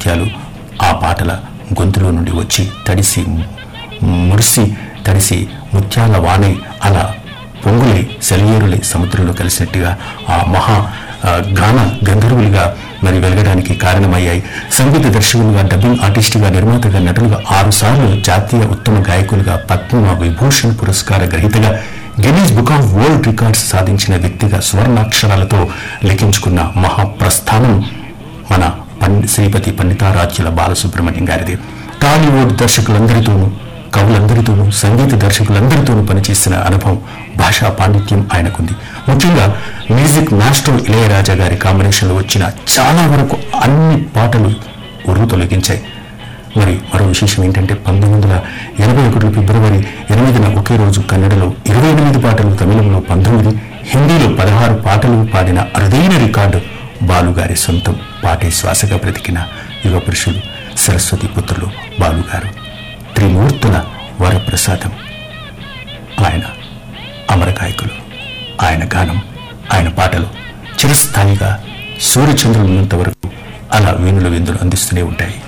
వాక్యాలు ఆ పాటల గొంతులో నుండి వచ్చి తడిసి మురిసి తడిసి ముత్యాల వాణి అలా పొంగులై సెలయేరులై సముద్రంలో కలిసినట్టుగా ఆ మహా ఆ, గాన గంధర్వులుగా మరి వెలగడానికి కారణమయ్యాయి సంగీత దర్శకులుగా డబ్బింగ్ ఆర్టిస్టుగా నిర్మాతగా నటులుగా ఆరు సార్లు జాతీయ ఉత్తమ గాయకులుగా పద్మ విభూషణ్ పురస్కార గ్రహీతగా Guinness book of world records సాధించిన వ్యక్తిగా స్వర్ణాక్షరాలతో లిఖించుకున్న మహాప్రస్థానం మన పం- శ్రీపతి పండితారాజ్యుల బాలసుబ్రహ్మణ్యం గారిది టాలీవుడ్ దర్శకులందరితోనూ కవులందరితోనూ సంగీత దర్శకులందరితోనూ పనిచేసిన అనుభవం భాషా పాండిత్యం ఆయనకుంది ముఖ్యంగా మ్యూజిక్ మాస్టర్ ఇళయరాజా గారి కాంబినేషన్లో వచ్చిన చాలా వరకు అన్ని పాటలు ఉరువు తొలగించాయి మరి మరో విశేషం ఏంటంటే పంతొమ్మిది వందల ఎనభై ఒకటి ఫిబ్రవరి ఎనిమిదిన ఒకే రోజు కన్నడలో ఇరవై ఎనిమిది పాటలు తమిళంలో పంతొమ్మిది హిందీలో పదహారు పాటలు పాడిన అరుదైన రికార్డు బాలుగారి సొంతం పాటే శ్వాసగా బ్రతికిన యుగ పురుషులు సరస్వతి పుత్రులు బాలుగారు త్రిమూర్తుల వరప్రసాదం ఆయన అమరగాయకులు ఆయన గానం ఆయన పాటలు చిరస్థాయిగా సూర్యచంద్రులు ఉన్నంత వరకు అలా వీణుల విందులు అందిస్తూనే ఉంటాయి